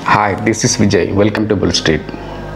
Hi this is Vijay welcome to Bull Street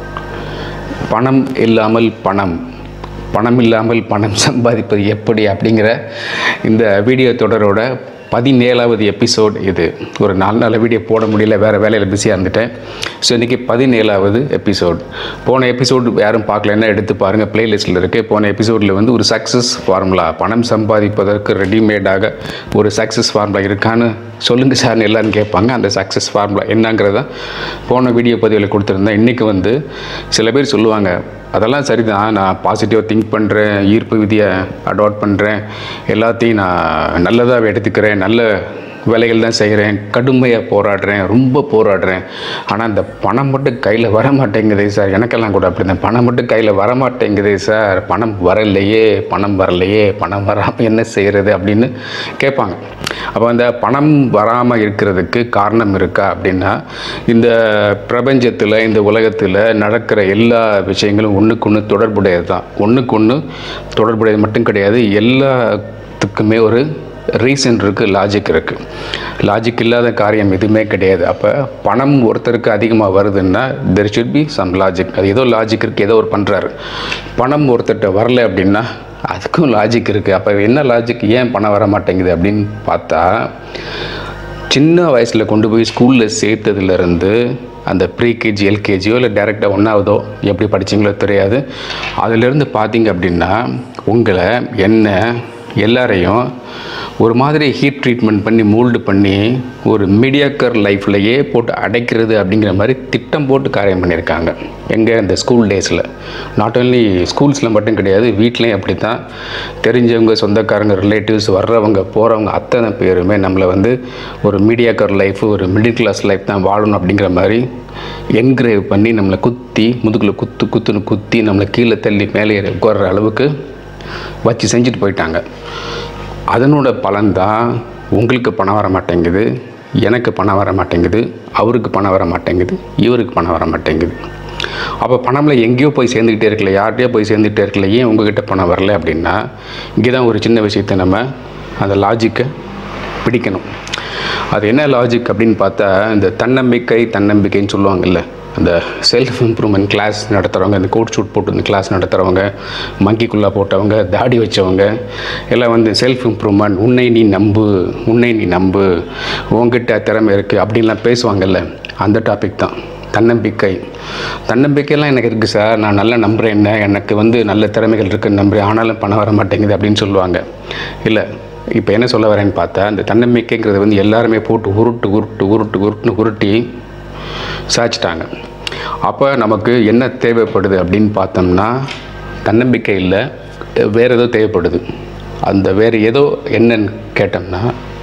பணம் இல்லாமல் பணம் பணம் இல்லாமல் பணம் சம்பாதிப்பது எப்படி அப்படிங்கிற இந்த வீடியோ தொடரோட பதினேழாவது எபிசோட் இது ஒரு நாலு நாள் வீடியோ போட முடியல வேறு வேலையில் பிஸியாக இருந்துட்டேன் ஸோ இன்றைக்கி பதினேழாவது எபிசோட் போன எபிசோடு யாரும் பார்க்கலன்னா எடுத்து பாருங்கள் ப்ளேலிஸ்ட்டில் இருக்குது போன எபிசோடில் வந்து ஒரு சக்ஸஸ் ஃபார்முலா பணம் சம்பாதிப்பதற்கு ரெடிமேடாக ஒரு சக்ஸஸ் ஃபார்முலா இருக்கான்னு சொல்லுங்கள் சார்னு எல்லாரும் கேட்பாங்க அந்த சக்ஸஸ் ஃபார்முலா என்னங்கிறத போன வீடியோ பதிவில் கொடுத்துருந்தேன் இன்றைக்கி வந்து சில பேர் சொல்லுவாங்க அதெல்லாம் சரிதான் நான் பாசிட்டிவாக திங்க் பண்ணுறேன் ஈர்ப்பு விதியை அடாப்ட் பண்ணுறேன் எல்லாத்தையும் நான் நல்லதாக எடுத்துக்கிறேன் நல்ல வேலைகள் தான் செய்கிறேன் கடுமையாக போராடுறேன் ரொம்ப போராடுறேன் ஆனால் இந்த பணம் மட்டும் கையில் வர மாட்டேங்குதே சார் எனக்கெல்லாம் கூட அப்படி தான் பணம் மட்டும் கையில் வர மாட்டேங்குதே சார் பணம் வரலையே பணம் வரலையே பணம் வராமல் என்ன செய்கிறது அப்படின்னு கேட்பாங்க அப்போ அந்த பணம் வராமல் இருக்கிறதுக்கு காரணம் இருக்கா அப்படின்னா இந்த பிரபஞ்சத்தில் இந்த உலகத்தில் நடக்கிற எல்லா விஷயங்களும் ஒன்றுக்கு ஒன்று தொடர்புடையது தான் ஒன்றுக்கு ஒன்று தொடர்புடையது மட்டும் கிடையாது எல்லாத்துக்குமே ஒரு ரீசன் இருக்குது லாஜிக் இருக்குது லாஜிக் இல்லாத காரியம் எதுவுமே கிடையாது அப்போ பணம் ஒருத்தருக்கு அதிகமாக வருதுன்னா there should be some logic அது ஏதோ லாஜிக் இருக்குது ஏதோ ஒரு பண்ணுறாரு பணம் ஒருத்தர்கிட்ட வரல அப்படின்னா அதுக்கும் லாஜிக் இருக்குது அப்போ என்ன லாஜிக் ஏன் பணம் வர மாட்டேங்குது அப்படின்னு பார்த்தா சின்ன வயசில் கொண்டு போய் ஸ்கூலில் சேர்த்ததுலேருந்து அந்த ப்ரீகேஜி எல்கேஜியோ இல்லை டேரெக்டாக ஒன்றாவதோ எப்படி படிச்சிங்களோ தெரியாது அதிலேருந்து பார்த்தீங்க அப்படின்னா உங்களை என்ன எல்லாரையும் ஒரு மாதிரி ஹீட் ட்ரீட்மெண்ட் பண்ணி மூல்டு பண்ணி ஒரு மீடியாக்கர் லைஃப்லையே போட்டு அடைக்கிறது அப்படிங்கிற மாதிரி திட்டம் போட்டு காரியம் பண்ணியிருக்காங்க எங்கே இந்த ஸ்கூல் டேஸில் நாட் ஓன்லி ஸ்கூல்ஸில் மட்டும் கிடையாது வீட்லேயும் அப்படி தான் தெரிஞ்சவங்க சொந்தக்காரங்க ரிலேட்டிவ்ஸ் வர்றவங்க போகிறவங்க அத்தனை பேருமே நம்மளை வந்து ஒரு மீடியாக்கர் லைஃப் ஒரு மிடில் கிளாஸ் லைஃப் தான் வாழணும் அப்படிங்கிற மாதிரி என்கிரேவ் பண்ணி நம்மளை குத்தி முதுகில் குத்து குத்துன்னு குத்தி நம்மளை கீழே தள்ளி மேலே ஏறி உட்கார்ற அளவுக்கு வச்சு செஞ்சுட்டு போயிட்டாங்க அதனோட பலன்தான் உங்களுக்கு பணம் வர மாட்டேங்குது எனக்கு பணம் வர மாட்டேங்குது அவருக்கு பணம் வர மாட்டேங்குது இவருக்கு பணம் வர மாட்டேங்குது அப்போ பணம்ல எங்கேயோ போய் சேர்ந்துக்கிட்டே இருக்கல யார்கிட்டயோ போய் சேர்ந்துக்கிட்டே இருக்கல ஏன் உங்ககிட்ட பணம் வரல அப்படின்னா இங்கே தான் ஒரு சின்ன விஷயத்தை நம்ம அந்த லாஜிக்கை பிடிக்கணும் அது என்ன லாஜிக் அப்படின்னு பார்த்தா இந்த தன்னம்பிக்கை தன்னம்பிக்கைன்னு சொல்லுவாங்கல்ல அந்த செல்ஃப் இம்ப்ரூவ்மெண்ட் கிளாஸ் நடத்துகிறவங்க இந்த கோட் ஷூட் போட்டு இந்த கிளாஸ் நடத்துகிறவங்க மங்கிக்குள்ளே போட்டவங்க தாடி வச்சவங்க எல்லாம் வந்து செல்ஃப் இம்ப்ரூவ்மெண்ட் உன்னை நீ நம்பு உன்னை நீ நம்பு உங்ககிட்ட திறமை இருக்குது அப்படின்லாம் பேசுவாங்கல்ல அந்த டாபிக் தான் தன்னம்பிக்கை தன்னம்பிக்கையெல்லாம் எனக்கு இருக்குது சார் நான் நல்லா நம்புகிறேன் என்ன எனக்கு வந்து நல்ல திறமைகள் இருக்குன்னு நம்புகிறேன் ஆனாலும் பணம் வர மாட்டேங்குது அப்படின்னு சொல்லுவாங்க இல்லை இப்போ என்ன சொல்ல வரேன்னு பார்த்தா இந்த தன்னம்பிக்கைங்கிறது வந்து எல்லாருமே போட்டு உருட்டு உருட்டு உருட்டு உருட்டுன்னு உருட்டி சாய்ச்சிட்டாங்க அப்போ நமக்கு என்ன தேவைப்படுது அப்படின்னு பார்த்தோம்னா தன்னம்பிக்கை இல்லை வேறு ஏதோ தேவைப்படுது அந்த வேறு ஏதோ என்னன்னு கேட்டோம்னா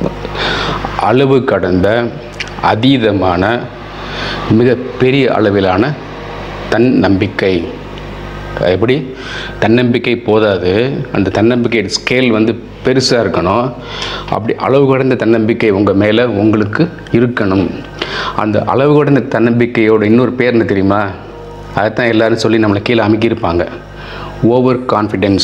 அளவு கடந்த அதீதமான மிகப்பெரிய அளவிலான தன்னம்பிக்கை எப்படி தன்னம்பிக்கை போதாது அந்த தன்னம்பிக்கை ஸ்கேல் வந்து பெருசாக இருக்கணும் அப்படி அளவு கடந்த தன்னம்பிக்கை உங்கள் மேலே உங்களுக்கு இருக்கணும் அந்த அளவு கடந்த தன்னம்பிக்கையோட இன்னொரு பேர் என்ன தெரியுமா அதைத்தான் எல்லாரும் சொல்லி நம்மளை கீழே அமுக்கியிருப்பாங்க ஓவர் கான்ஃபிடென்ஸ்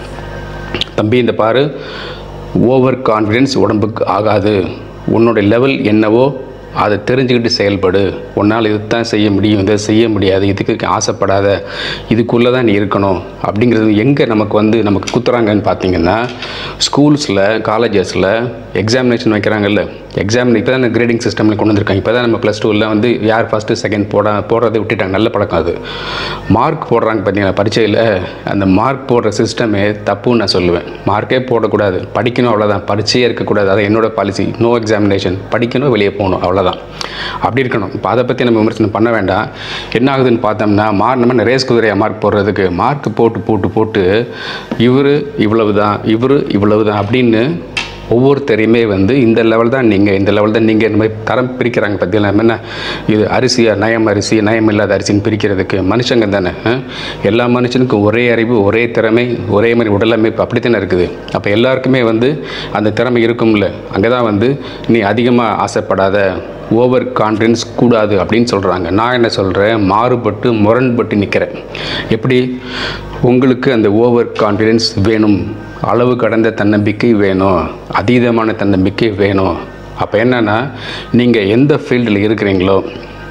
தம்பி இந்த பாரு ஓவர் கான்ஃபிடென்ஸ் உடம்புக்கு ஆகாது உன்னோட லெவல் என்னவோ அதை தெரிஞ்சுக்கிட்டு செயல்படு உன்னால் இது தான் செய்ய முடியும் இதை செய்ய முடியாது இதுக்கு ஆசைப்படாத இதுக்குள்ளே தான் நீ இருக்கணும் அப்படிங்கிறது எங்கே நமக்கு வந்து நமக்கு குத்துறாங்கன்னு பார்த்தீங்கன்னா ஸ்கூல்ஸில் காலேஜஸில் எக்ஸாமினேஷன் வைக்கிறாங்கல்ல எக்ஸாம் இப்போ தான் கிரேடிங் சிஸ்டமில் கொண்டு வந்திருக்காங்க இப்போ தான் நம்ம ப்ளஸ் டூவில் வந்து யார் ஃபஸ்ட்டு செகண்ட் போட போடுறதை விட்டுட்டாங்க நல்ல பழக்கம் அது மார்க் போடுறாங்க பார்த்தீங்களா பரீட்சையில் அந்த மார்க் போடுற சிஸ்டமே தப்புன்னு நான் சொல்லுவேன் மார்க்கே போடக்கூடாது படிக்கணும் அவ்வளோதான் பரீட்சையே இருக்கக்கூடாது அது என்னோட பாலிசி நோ எக்ஸாமினேஷன் படிக்கணும் வெளியே போகணும் அவ்வளோதான் அப்படி இருக்கணும் இப்போ அதை பற்றி நம்ம விமர்சனம் பண்ண வேண்டாம் என்ன ஆகுதுன்னு பார்த்தோம்னா மார் நம்ம ரேஸ் குதிரையாக மார்க் போடுறதுக்கு மார்க் போட்டு போட்டு போட்டு இவர் இவ்வளவு தான் இவர் இவ்வளவு தான் அப்படின்னு ஒவ்வொருத்தரையுமே வந்து இந்த லெவல் தான் நீங்கள் இந்த லெவல் தான் நீங்கள் இந்த மாதிரி தரம் பிரிக்கிறாங்க பார்த்தீங்களா என்ன இது அரிசியா நயம் அரிசி நயம் இல்லாத அரிசின்னு பிரிக்கிறதுக்கு மனுஷங்க தானே ஆ? எல்லா மனுஷனுக்கும் ஒரே அறிவு ஒரே திறமை ஒரே மாதிரி உடலமைப்பு அப்படி தானே இருக்குது அப்போ எல்லாருக்குமே வந்து அந்த திறமை இருக்கும்ல அங்கே தான் வந்து நீ அதிகமாக ஆசைப்படாத ஓவர் கான்ஃபிடென்ஸ் கூடாது அப்படின்னு சொல்கிறாங்க நான் என்ன சொல்கிறேன் மாறுபட்டு முரண்பட்டு நிற்கிறேன் எப்படி உங்களுக்கு அந்த ஓவர் கான்ஃபிடென்ஸ் வேணும் அளவு கடந்த தன்னம்பிக்கை வேணும் அதீதமான தன்னம்பிக்கை வேணும் அப்போ என்னென்னா நீங்கள் எந்த ஃபீல்டில் இருக்கிறீங்களோ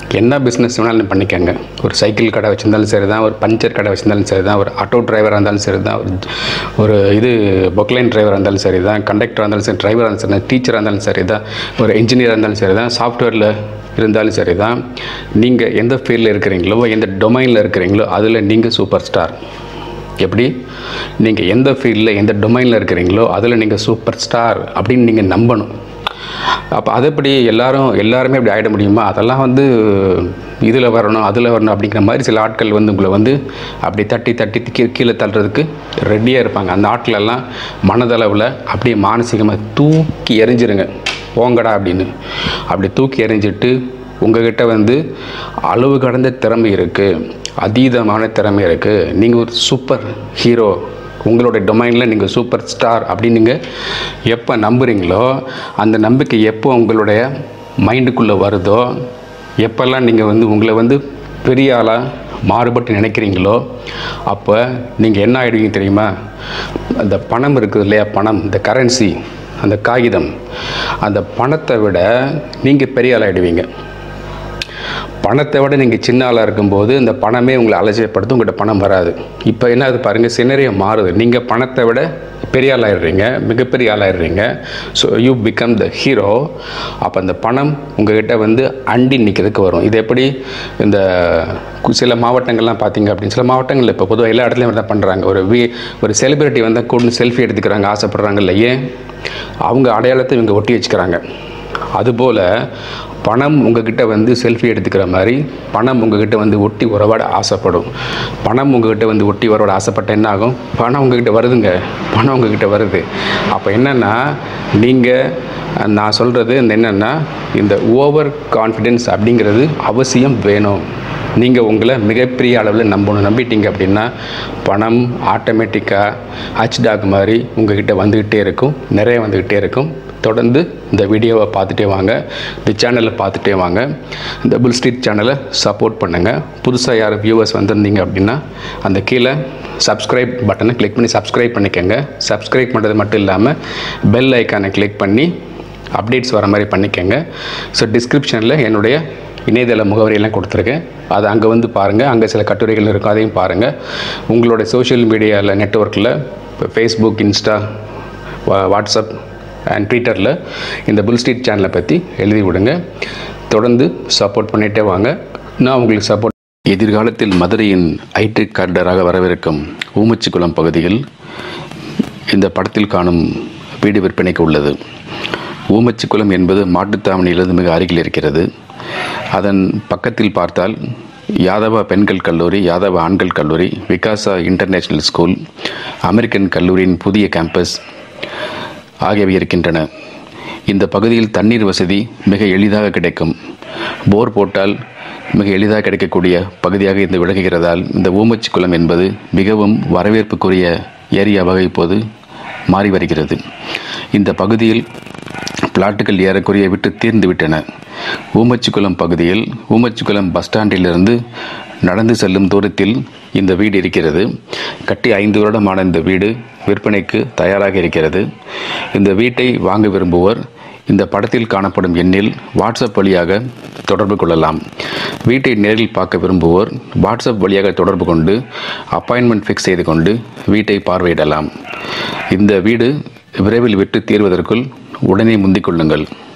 என்ன பிஸ்னஸ் வேணாலும் பண்ணிக்கோங்க ஒரு சைக்கிள் கடை வச்சுருந்தாலும் சரி தான் ஒரு பஞ்சர் கடை வச்சுருந்தாலும் சரி தான் ஒரு ஆட்டோ டிரைவராக இருந்தாலும் சரி தான் ஒரு ஒரு இது பொக்லைன் டிரைவராக இருந்தாலும் சரி தான் கண்டக்டராக இருந்தாலும் சரி டிரைவராக இருந்தாலும் சரி தான் டீச்சராக இருந்தாலும் சரி தான் ஒரு இன்ஜினியராக இருந்தாலும் சரி தான் சாஃப்ட்வேரில் இருந்தாலும் சரி தான் நீங்கள் எந்த ஃபீல்டில் இருக்கிறீங்களோ எந்த டொமைனில் இருக்கிறீங்களோ அதில் நீங்கள் சூப்பர் ஸ்டார் எப்படி நீங்கள் எந்த ஃபீல்டில் எந்த டொமைனில் இருக்கிறீங்களோ அதில் நீங்கள் சூப்பர் ஸ்டார் அப்படின்னு நீங்கள் நம்பணும் அப்போ அதைப்படி எல்லாரும் எல்லாருமே அப்படி ஆகிட முடியுமா அதெல்லாம் வந்து இதில் வரணும் அதில் வரணும் அப்படிங்கிற மாதிரி சில ஆட்கள் வந்து உங்களை வந்து அப்படி தட்டி தட்டி கீ- கீழே தள்ளுறதுக்கு ரெடியாக இருப்பாங்க அந்த ஆட்களெல்லாம் மனதளவில் அப்படியே மானசீகமாக தூக்கி எறிஞ்சிருங்க போங்கடா அப்படின்னு அப்படி தூக்கி எறிஞ்சிட்டு உங்ககிட்ட வந்து அளவு கடந்த திறமை இருக்குது அதீதமான திறமை இருக்குது நீங்கள் ஒரு சூப்பர் ஹீரோ உங்களோட டொமைனில் நீங்கள் சூப்பர் ஸ்டார் அப்படின்னு நீங்கள் எப்போ நம்புகிறீங்களோ அந்த நம்பிக்கை எப்போ உங்களுடைய மைண்டுக்குள்ளே வருதோ எப்போல்லாம் நீங்கள் வந்து உங்களை வந்து பெரிய ஆளாக மாறுபட்டு நினைக்கிறீங்களோ அப்போ நீங்கள் என்ன ஆகிடுவீங்க தெரியுமா அந்த பணம் இருக்குது இல்லையா பணம் இந்த கரன்சி அந்த காகிதம் அந்த பணத்தை விட நீங்கள் பெரிய ஆளாகிடுவீங்க பணத்தை விட நீங்கள் சின்ன ஆளாக இருக்கும்போது இந்த பணமே உங்களை அலட்சியப்படுத்தும் உங்கள்கிட்ட பணம் வராது இப்போ என்ன அது பாருங்கள் சினரியோ மாறுது நீங்கள் பணத்தை விட பெரிய ஆளாயிடுறீங்க மிகப்பெரிய ஆளாயிடுறீங்க so you become the hero அப்போ அந்த பணம் உங்ககிட்ட வந்து அண்டி நிற்கிறதுக்கு வரும் இது எப்படி இந்த கு- சில மாவட்டங்கள்லாம் பார்த்தீங்க அப்படின்னு சில மாவட்டங்களில் இப்போ பொதுவாக எல்லா இடத்துலையும் தான் பண்ணுறாங்க ஒரு வி ஒரு செலிபிரிட்டி வந்தால் கூட்டு செல்ஃபி எடுத்துக்கிறாங்க ஆசைப்படுறாங்கல்ல ஏன் அவங்க அடையாளத்தை இவங்க ஒட்டி வச்சுக்கிறாங்க அதுபோல் பணம் உங்ககிட்ட வந்து செல்ஃபி எடுத்துக்கிற மாதிரி பணம் உங்ககிட்ட வந்து ஒட்டி உறவாட ஆசைப்படும் பணம் உங்ககிட்ட வந்து ஒட்டி உறவாட ஆசைப்பட்ட என்ன ஆகும் பணம் உங்ககிட்ட வருதுங்க பணம் உங்ககிட்ட வருது அப்போ என்னென்னா நீங்கள் நான் சொல்கிறது இந்த என்னென்னா இந்த ஓவர் கான்ஃபிடென்ஸ் அப்படிங்கிறது அவசியம் வேணும் நீங்கள் உங்களை மிகப்பெரிய அளவில் நம்பணும் நம்பிட்டீங்க அப்படின்னா பணம் ஆட்டோமேட்டிக்காக ஹச்டாக் மாதிரி உங்ககிட்ட வந்துக்கிட்டே இருக்கும் நிறைய வந்துக்கிட்டே இருக்கும் தொடர்ந்து இந்த வீடியோவை பார்த்துட்டே வாங்க இந்த சேனலை பார்த்துட்டே வாங்க இந்த புல் ஸ்ட்ரீட் சேனலை சப்போர்ட் பண்ணுங்கள் புதுசாக யார் வியூவர்ஸ் வந்திருந்தீங்க அப்படின்னா அந்த கீழே சப்ஸ்கிரைப் பட்டனை கிளிக் பண்ணி சப்ஸ்கிரைப் பண்ணிக்கோங்க சப்ஸ்கிரைப் பண்ணுறது மட்டும் இல்லாமல் பெல் ஐக்கானை கிளிக் பண்ணி அப்டேட்ஸ் வர மாதிரி பண்ணிக்கோங்க ஸோ டிஸ்கிரிப்ஷனில் என்னுடைய இணையதள முகவரியெல்லாம் கொடுத்துருக்கேன் அதை அங்கே வந்து பாருங்கள் அங்கே சில கட்டுரைகள் இருக்கும் அதையும் பாருங்கள் உங்களோட சோஷியல் மீடியாவில் நெட்ஒர்க்கில் இப்போ ஃபேஸ்புக் இன்ஸ்டா வா- வாட்ஸ்அப் அண்ட் ட்விட்டரில் இந்த புல் ஸ்ட்ரீட் சேனலை பற்றி எழுதி விடுங்க தொடர்ந்து சப்போர்ட் பண்ணிகிட்டே வாங்க நான் உங்களுக்கு சப்போர்ட் எதிர்காலத்தில் மதுரையின் ஐடி கார்டராக வரவிருக்கும் ஊமச்சிக்குளம் பகுதியில் இந்த படத்தில் காணும் வீடு விற்பனைக்கு உள்ளது ஊமச்சிக்குளம் என்பது மாட்டுத்தாவணியிலிருந்து மிக அருகில் இருக்கிறது அதன் பக்கத்தில் பார்த்தால் யாதவா பெண்கள் கல்லூரி யாதவா ஆண்கள் கல்லூரி விகாசா இன்டர்நேஷனல் ஸ்கூல் அமெரிக்கன் கல்லூரியின் புதிய கேம்பஸ் ஆகியவை இருக்கின்றன இந்த பகுதியில் தண்ணீர் வசதி மிக எளிதாக கிடைக்கும் போர் போட்டால் மிக எளிதாக கிடைக்கக்கூடிய பகுதியாக இது விளங்குகிறதால் இந்த ஊமச்சி குளம் என்பது மிகவும் வரவேற்புக்குரிய ஏரியாவாக இப்போது மாறி வருகிறது இந்த பகுதியில் பிளாட்டுகள் ஏறக்குறைய விட்டு தீர்ந்து விட்டன ஊமச்சிக்குளம் பகுதியில் ஊமச்சிக்குளம் பஸ் ஸ்டாண்டிலிருந்து நடந்து செல்லும் தூரத்தில் இந்த வீடு இருக்கிறது கட்டி ஐந்து வருடமான இந்த வீடு விற்பனைக்கு தயாராக இருக்கிறது இந்த வீட்டை வாங்க விரும்புவோர் இந்த படத்தில் காணப்படும் எண்ணில் வாட்ஸ்அப் வழியாக தொடர்பு கொள்ளலாம் வீட்டை நேரில் பார்க்க விரும்புவோர் வாட்ஸ்அப் வழியாக தொடர்பு கொண்டு அப்பாயின்மெண்ட் ஃபிக்ஸ் செய்து கொண்டு வீட்டை பார்வையிடலாம் இந்த வீடு விரைவில் விட்டு தீர்வதற்குள் உடனே முந்திக் கொள்ளுங்கள்